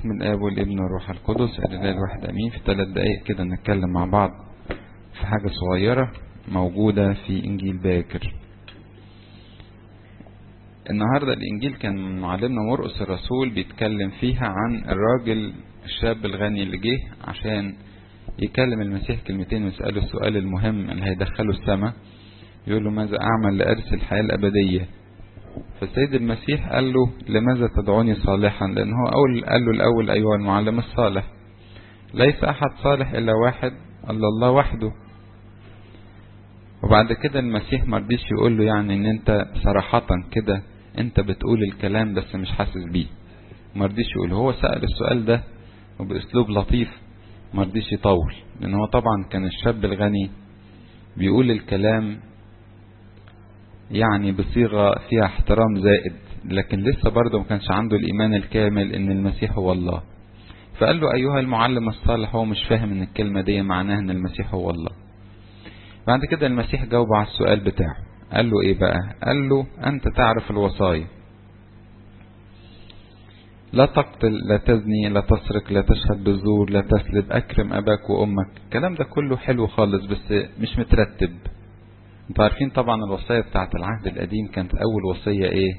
باسم الاب والابن والروح القدس الاله الواحد امين في ثلاث دقائق كده نتكلم مع بعض في حاجة صغيرة موجودة في انجيل باكر النهاردة الانجيل كان معلمنا مرقس الرسول بيتكلم فيها عن الراجل الشاب الغني اللي جه عشان يكلم المسيح كلمتين ويسأله السؤال المهم اللي هيدخله السماء يقول له ماذا اعمل لارث الحياة الابدية فالسيد المسيح قال له لماذا تدعوني صالحا لأن هو أول قال له الأول أيها المعلم الصالح ليس أحد صالح إلا واحد إلا الله وحده وبعد كده المسيح مرضيش يقول له يعني ان انت صراحة كده انت بتقول الكلام بس مش حاسس بيه مرضيش يقول هو سأل السؤال ده وبأسلوب لطيف مرضيش يطول لأن هو طبعا كان الشاب الغني بيقول الكلام يعني بصيغة فيها احترام زائد لكن لسه برضه ما كانش عنده الإيمان الكامل إن المسيح هو الله فقال له أيها المعلم الصالح هو مش فاهم إن الكلمة دي معناها إن المسيح هو الله بعد كده المسيح جاوب على السؤال بتاعه قال له إيه بقى قال له أنت تعرف الوصايا لا تقتل لا تزني لا تسرق لا تشهد بالزور لا تسلب أكرم أباك وأمك الكلام ده كله حلو خالص بس مش مترتب انتوا عارفين طبعا الوصية بتاعت العهد القديم كانت أول وصية إيه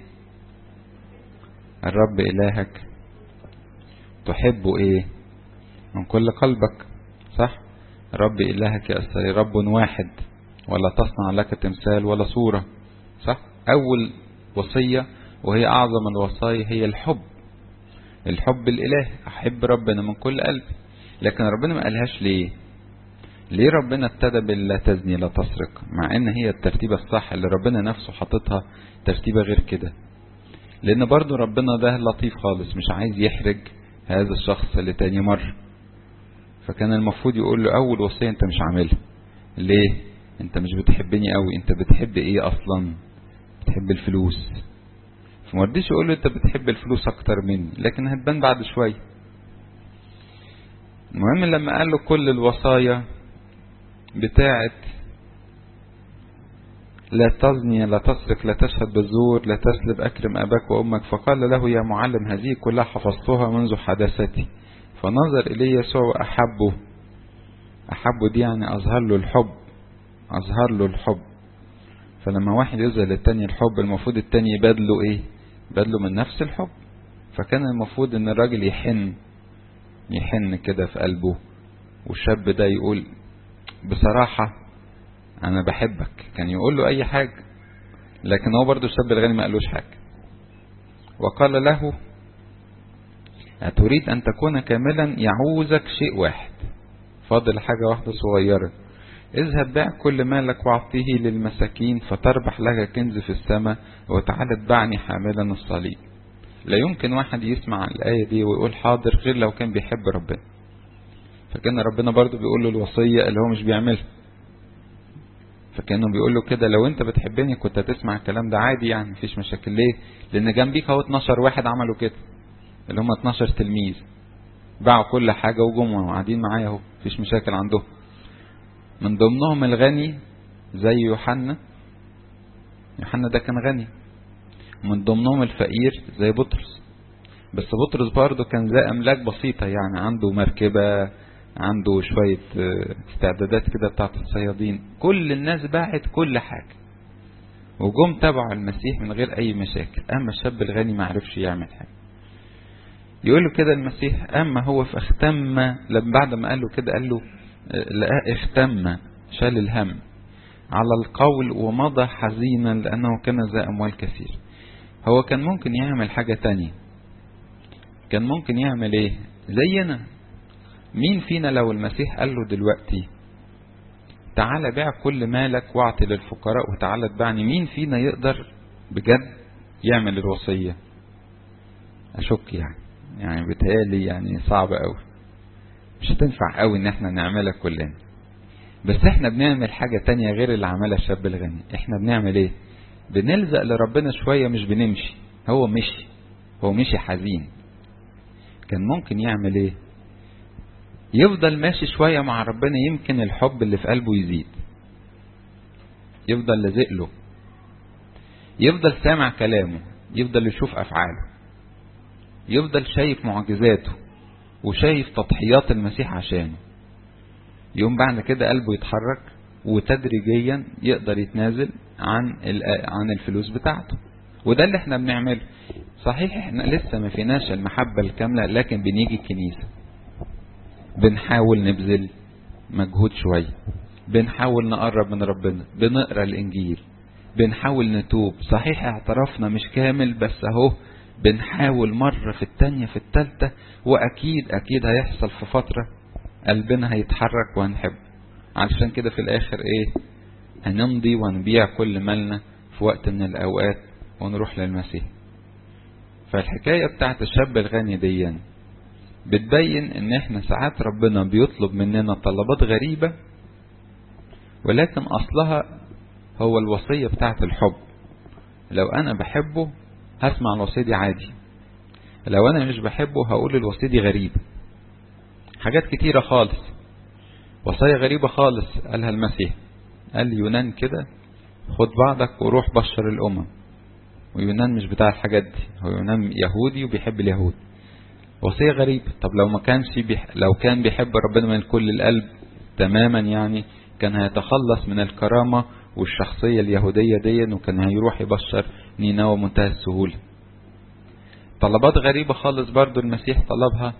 الرب إلهك تحبه إيه من كل قلبك صح رب إلهك يا رب واحد ولا تصنع لك تمثال ولا صورة صح أول وصية وهي أعظم الوصايا هي الحب الحب الإله أحب ربنا من كل قلبي لكن ربنا ما قالهاش ليه ليه ربنا ابتدى باللا تزني لا تسرق مع ان هي الترتيبة الصح اللي ربنا نفسه حاططها ترتيبة غير كده لان برضو ربنا ده لطيف خالص مش عايز يحرج هذا الشخص لتاني مرة فكان المفروض يقول له اول وصية انت مش عاملها ليه انت مش بتحبني قوي انت بتحب ايه اصلا بتحب الفلوس فمرضيش يقول له انت بتحب الفلوس اكتر مني لكن هتبان بعد شوية المهم لما قال له كل الوصايا بتاعت لا تزني لا تسرق لا تشهد بالزور لا تسلب أكرم أباك وأمك فقال له يا معلم هذه كلها حفظتها منذ حداثتي فنظر إلي يسوع وأحبه أحبه دي يعني أظهر له الحب أظهر له الحب فلما واحد يظهر للتاني الحب المفروض التاني يبادله إيه يبادله من نفس الحب فكان المفروض إن الراجل يحن يحن كده في قلبه والشاب ده يقول بصراحة أنا بحبك كان يقول له أي حاجة لكن هو برضه الشاب الغني ما قالوش حاجة وقال له أتريد أن تكون كاملا يعوزك شيء واحد فاضل حاجة واحدة صغيرة اذهب بيع كل مالك واعطيه للمساكين فتربح لك كنز في السماء وتعال اتبعني حاملا الصليب لا يمكن واحد يسمع الآية دي ويقول حاضر غير لو كان بيحب ربنا فكان ربنا برضو بيقول له الوصية اللي هو مش بيعملها فكانه بيقول له كده لو انت بتحبني كنت هتسمع الكلام ده عادي يعني مفيش مشاكل ليه لان جنبيك اهو 12 واحد عملوا كده اللي هم 12 تلميذ باعوا كل حاجة وجم وقاعدين معايا اهو مفيش مشاكل عندهم من ضمنهم الغني زي يوحنا يوحنا ده كان غني من ضمنهم الفقير زي بطرس بس بطرس برضه كان ذا املاك بسيطه يعني عنده مركبه عنده شويه استعدادات كده بتاعت الصيادين كل الناس باعت كل حاجه وجم تبعوا المسيح من غير اي مشاكل اما الشاب الغني ما عرفش يعمل حاجه يقول له كده المسيح اما هو فاختم لما بعد ما قال له كده قال له لقاه اختم شال الهم على القول ومضى حزينا لانه كان ذا اموال كثير هو كان ممكن يعمل حاجه تانية كان ممكن يعمل ايه زينا مين فينا لو المسيح قال له دلوقتي تعالى بيع كل مالك واعطي للفقراء وتعالى اتبعني مين فينا يقدر بجد يعمل الوصية اشك يعني يعني بتهيألي يعني صعب قوي مش هتنفع قوي ان احنا نعملها كلنا بس احنا بنعمل حاجة تانية غير اللي عملها الشاب الغني احنا بنعمل ايه بنلزق لربنا شوية مش بنمشي هو مشي هو مشي حزين كان ممكن يعمل ايه يفضل ماشي شوية مع ربنا يمكن الحب اللي في قلبه يزيد يفضل لازق له يفضل سامع كلامه يفضل يشوف أفعاله يفضل شايف معجزاته وشايف تضحيات المسيح عشانه يوم بعد كده قلبه يتحرك وتدريجيا يقدر يتنازل عن عن الفلوس بتاعته وده اللي احنا بنعمله صحيح احنا لسه ما فيناش المحبة الكاملة لكن بنيجي الكنيسة بنحاول نبذل مجهود شوية بنحاول نقرب من ربنا بنقرا الانجيل بنحاول نتوب صحيح اعترافنا مش كامل بس اهو بنحاول مرة في التانية في التالتة واكيد اكيد هيحصل في فترة قلبنا هيتحرك وهنحب علشان كده في الاخر ايه هنمضي ونبيع كل مالنا في وقت من الاوقات ونروح للمسيح فالحكاية بتاعت الشاب الغني دي بتبين ان احنا ساعات ربنا بيطلب مننا طلبات غريبة ولكن اصلها هو الوصية بتاعت الحب لو انا بحبه هسمع الوصية دي عادي لو انا مش بحبه هقول الوصية دي غريبة حاجات كتيرة خالص وصايا غريبة خالص قالها المسيح قال يونان كده خد بعضك وروح بشر الامم ويونان مش بتاع الحاجات دي هو يونان يهودي وبيحب اليهود وصية غريبة طب لو ما كانش بيح... لو كان بيحب ربنا من كل القلب تماما يعني كان هيتخلص من الكرامة والشخصية اليهودية دي وكان هيروح يبشر نينوى منتهى السهولة طلبات غريبة خالص برضو المسيح طلبها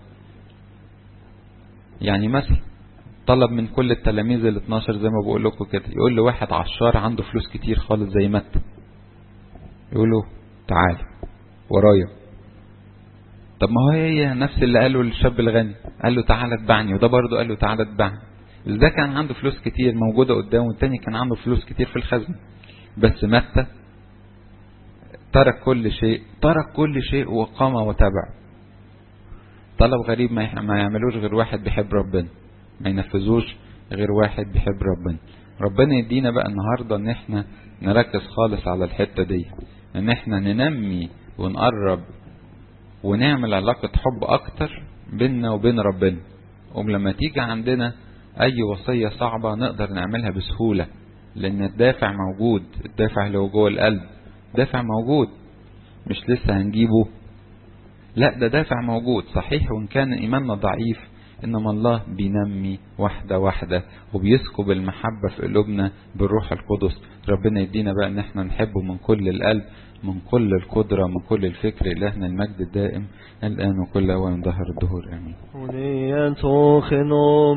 يعني مثل طلب من كل التلاميذ ال 12 زي ما بقول لكم كده يقول له واحد عشار عنده فلوس كتير خالص زي متى يقول له تعال ورايا طب ما هو هي نفس اللي قاله للشاب الغني قال له تعالى اتبعني وده برضه قال له تعالى اتبعني بس ده كان عنده فلوس كتير موجودة قدامه والتاني كان عنده فلوس كتير في الخزنة بس متى ترك كل شيء ترك كل شيء وقام وتبع طلب غريب ما يعملوش غير واحد بيحب ربنا ما ينفذوش غير واحد بيحب ربنا ربنا يدينا بقى النهاردة ان احنا نركز خالص على الحتة دي ان احنا ننمي ونقرب ونعمل علاقة حب اكتر بيننا وبين ربنا ولما تيجي عندنا اي وصية صعبة نقدر نعملها بسهولة لان الدافع موجود الدافع اللي هو جوه القلب دافع موجود مش لسه هنجيبه لا ده دافع موجود صحيح وان كان ايماننا ضعيف انما الله بينمي واحده واحده وبيسكب المحبه في قلوبنا بالروح القدس ربنا يدينا بقى ان احنا نحبه من كل القلب من كل القدره من كل الفكر الهنا المجد الدائم الان وكل اوان ظهر الدهور امين